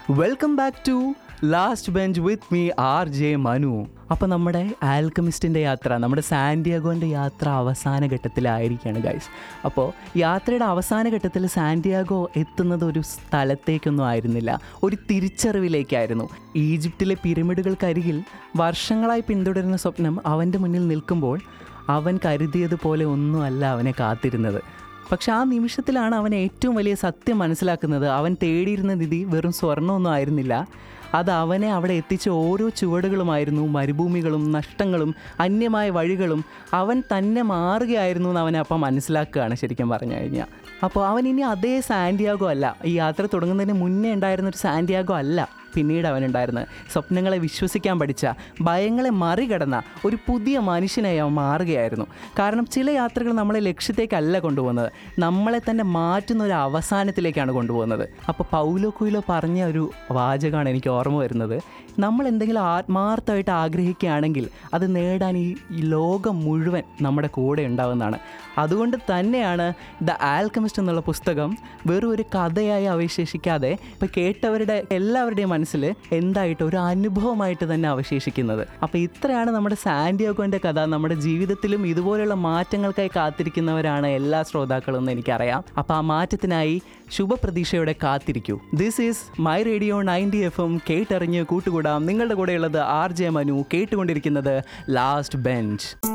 welcome back to last bench with me R J Manu അപ്പോൾ നമ്മുടെ ആൽക്കമിസ്റ്റിൻ്റെ യാത്ര നമ്മുടെ സാന്റിയാഗോൻ്റെ യാത്ര അവസാന ഘട്ടത്തിലായിരിക്കുകയാണ് ഗൈസ് അപ്പോൾ യാത്രയുടെ അവസാന ഘട്ടത്തിൽ സാന്റിയാഗോ എത്തുന്നത് ഒരു സ്ഥലത്തേക്കൊന്നും ആയിരുന്നില്ല ഒരു തിരിച്ചറിവിലേക്കായിരുന്നു ഈജിപ്തിലെ പിരമിഡുകൾക്കരികിൽ വർഷങ്ങളായി പിന്തുടരുന്ന സ്വപ്നം അവൻ്റെ മുന്നിൽ നിൽക്കുമ്പോൾ അവൻ കരുതിയതുപോലെ ഒന്നുമല്ല അവനെ കാത്തിരുന്നത് പക്ഷെ ആ നിമിഷത്തിലാണ് അവൻ ഏറ്റവും വലിയ സത്യം മനസ്സിലാക്കുന്നത് അവൻ തേടിയിരുന്ന നിധി വെറും സ്വർണ്ണമൊന്നും ആയിരുന്നില്ല അത് അവനെ അവിടെ എത്തിച്ച ഓരോ ചുവടുകളുമായിരുന്നു മരുഭൂമികളും നഷ്ടങ്ങളും അന്യമായ വഴികളും അവൻ തന്നെ മാറുകയായിരുന്നു എന്ന് അവനെ അപ്പം മനസ്സിലാക്കുകയാണ് ശരിക്കും പറഞ്ഞു കഴിഞ്ഞാൽ അപ്പോൾ അവൻ ഇനി അതേ സാന്റിയാഗോ അല്ല ഈ യാത്ര തുടങ്ങുന്നതിന് മുന്നേ ഉണ്ടായിരുന്ന ഒരു സാന്റിയാഗോ അല്ല പിന്നീട് അവനുണ്ടായിരുന്നത് സ്വപ്നങ്ങളെ വിശ്വസിക്കാൻ പഠിച്ച ഭയങ്ങളെ മറികടന്ന ഒരു പുതിയ മനുഷ്യനായി അവൻ മാറുകയായിരുന്നു കാരണം ചില യാത്രകൾ നമ്മളെ ലക്ഷ്യത്തേക്കല്ല കൊണ്ടുപോകുന്നത് നമ്മളെ തന്നെ മാറ്റുന്ന ഒരു അവസാനത്തിലേക്കാണ് കൊണ്ടുപോകുന്നത് അപ്പോൾ പൗലോ കുയിലോ പറഞ്ഞ ഒരു വാചകമാണ് എനിക്ക് ഓർമ്മ വരുന്നത് നമ്മൾ എന്തെങ്കിലും ആത്മാർത്ഥമായിട്ട് ആഗ്രഹിക്കുകയാണെങ്കിൽ അത് നേടാൻ ഈ ഈ ലോകം മുഴുവൻ നമ്മുടെ കൂടെ ഉണ്ടാവുന്നതാണ് അതുകൊണ്ട് തന്നെയാണ് ദ ആൽക്കമിസ്റ്റ് എന്നുള്ള പുസ്തകം വെറും ഒരു കഥയായി അവശേഷിക്കാതെ ഇപ്പോൾ കേട്ടവരുടെ എല്ലാവരുടെയും മനസ്സിൽ എന്തായിട്ട് ഒരു അനുഭവമായിട്ട് തന്നെ അവശേഷിക്കുന്നത് അപ്പോൾ ഇത്രയാണ് നമ്മുടെ സാന്റിയോഗോൻ്റെ കഥ നമ്മുടെ ജീവിതത്തിലും ഇതുപോലുള്ള മാറ്റങ്ങൾക്കായി കാത്തിരിക്കുന്നവരാണ് എല്ലാ ശ്രോതാക്കളും എന്ന് എനിക്കറിയാം അപ്പോൾ ആ മാറ്റത്തിനായി ശുഭപ്രതീക്ഷയോടെ കാത്തിരിക്കൂ this is my radio ninety F M കേട്ടറിഞ്ഞ് കൂട്ടുകൂടാം നിങ്ങളുടെ കൂടെയുള്ളത് ആർ ജെ മനു കേട്ടുകൊണ്ടിരിക്കുന്നത് ലാസ്റ്റ് ബെഞ്ച്